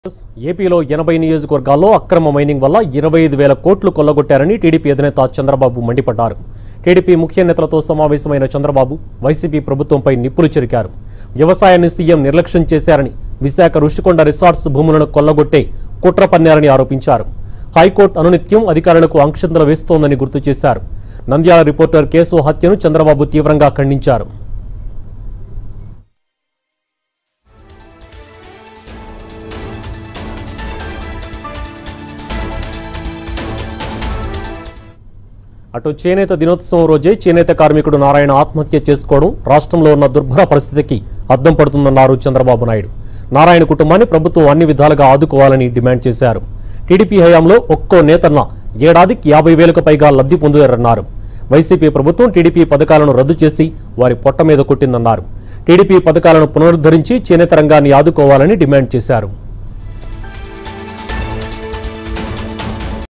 ఏపీలో ఎనభై నియోజకవర్గాల్లో అక్రమ మైనింగ్ వల్ల ఇరవై ఐదు వేల కోట్లు కొల్లగొట్టారని టీడీపీ అధినేత చంద్రబాబు మండిపడ్డారు టీడీపీ ముఖ్య నేతలతో సమావేశమైన చంద్రబాబు వైసీపీ ప్రభుత్వంపై నిప్పులు చెరికారు వ్యవసాయాన్ని సీఎం నిర్లక్ష్యం చేశారని విశాఖ రుషికొండ రిసార్ట్స్ భూములను కొల్లగొట్టే కుట్ర పన్నారని ఆరోపించారు హైకోర్టు అనునిత్యం అధికారులకు ఆంక్షంతలు వేస్తోందని గుర్తు చేశారు నంద్యాల రిపోర్టర్ కేసు హత్యను చంద్రబాబు తీవ్రంగా ఖండించారు అటు చేనేత దినోత్సవం రోజే చేనేత కార్మికుడు నారాయణ ఆత్మహత్య చేసుకోవడం రాష్ట్రంలో ఉన్న దుర్భర పరిస్థితికి అద్దం పడుతుందన్నారు చంద్రబాబు నాయుడు నారాయణ కుటుంబాన్ని ప్రభుత్వం అన్ని విధాలుగా ఆదుకోవాలని డిమాండ్ చేశారు టీడీపీ హయాంలో ఒక్కో నేతన్న ఏడాదికి యాభై వేలకు పైగా లబ్ధి పొందారన్నారు వైసీపీ ప్రభుత్వం టీడీపీ పథకాలను రద్దు చేసి వారి పొట్ట మీద కొట్టిందన్నారు టీడీపీ పథకాలను పునరుద్ధరించి చేనేత రంగాన్ని ఆదుకోవాలని డిమాండ్ చేశారు